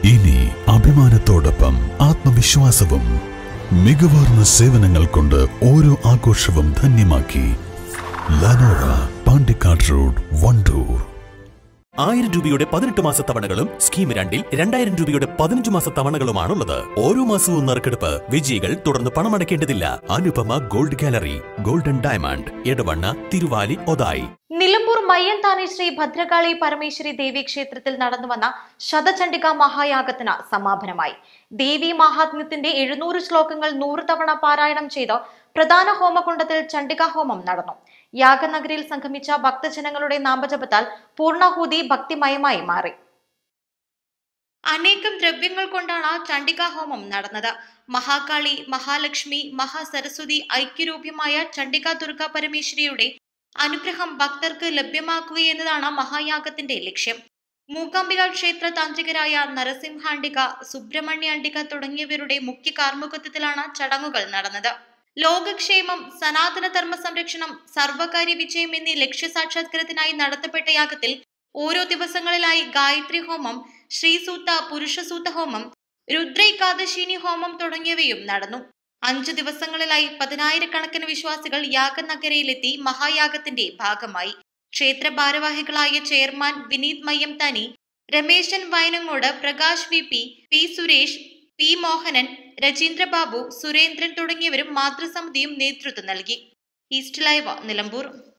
ഇനി അഭിമാനത്തോടൊപ്പം ആത്മവിശ്വാസവും മികവാർന്ന സേവനങ്ങൾ കൊണ്ട് ഓരോ ആഘോഷവും ധന്യമാക്കി ലനോറ പാണ്ടിക്കാട് റോഡ് വണ്ടൂർ ആയിരം രൂപയുടെ പതിനെട്ട് മാസ തവണകളും സ്കീം രണ്ടിൽ രണ്ടായിരം രൂപയുടെ പതിനഞ്ച് മാസ തവണകളുമാണുള്ളത് ഓരോ മാസവും നറുക്കെടുപ്പ് വിജയികൾ തുടർന്ന് പണമടയ്ക്കേണ്ടതില്ല Anupama gold gallery golden diamond Edavanna Thiruvali Othayi Nilambur Mayyanthani Shri Bhadrakali Parameshwari Devi ക്ഷേത്രത്തിൽ നടന്നുവന്ന ശതചണ്ഡിക മഹായാഗത്തിന് സമാപനമായി ദേവി മഹാത്മ്യത്തിന്റെ എഴുന്നൂറ് ശ്ലോകങ്ങൾ നൂറ് തവണ പാരായണം ചെയ്ത് പ്രധാന ഹോമകുണ്ടത്തിൽ ചണ്ഡികാ ഹോമം നടന്നു യാഗനഗരിയിൽ സംഗമിച്ച ഭക്തജനങ്ങളുടെ നാമജപത്താൽ പൂർണ്ണാഹൂതി ഭക്തിമയമായി മാറി അനേകം ദ്രവ്യങ്ങൾ കൊണ്ടാണ് ചണ്ഡികാ ഹോമം നടന്നത് മഹാകാളി മഹാലക്ഷ്മി മഹാസരസ്വതി ഐക്യരൂപ്യമായ ചണ്ഡികാ ദുർഗ പരമേശ്വരിയുടെ അനുഗ്രഹം ഭക്തർക്ക് ലഭ്യമാക്കുകയെന്നതാണ് മഹായാഗത്തിന്റെ ലക്ഷ്യം മൂകാംബിക ക്ഷേത്ര താന്ത്രികരായ നരസിംഹാണ്ടിക സുബ്രഹ്മണ്യാണ്ടിക തുടങ്ങിയവരുടെ മുഖ്യ കാർമ്മികത്വത്തിലാണ് ചടങ്ങുകൾ നടന്നത് ലോകക്ഷേമം സനാതന ധർമ്മ സംരക്ഷണം സർവകാര്യ വിജയം എന്നീ ലക്ഷ്യസാക്ഷാത്കാരത്തിനായി നടത്തപ്പെട്ട യാഗത്തിൽ ഓരോ ദിവസങ്ങളിലായി ഗായത്രി ഹോമം ശ്രീസൂത്ത പുരുഷസൂത്ത ഹോമം രുദ്രൈകാദശിനി ഹോമം തുടങ്ങിയവയും നടന്നു അഞ്ചു ദിവസങ്ങളിലായി പതിനായിരക്കണക്കിന് വിശ്വാസികൾ യാഗനഗരയിലെത്തി മഹായാഗത്തിന്റെ ഭാഗമായി ക്ഷേത്ര ഭാരവാഹികളായ chairman Vineeth Mayyamthani Rameshan Vayanangode Prakash V P P Suresh P Mohanan Rajeendrababu Surendran തുടങ്ങിയവരും മാതൃസമിതിയും നേതൃത്വം നൽകി ഈസ്റ്റ് ലൈവ് നിലമ്പൂർ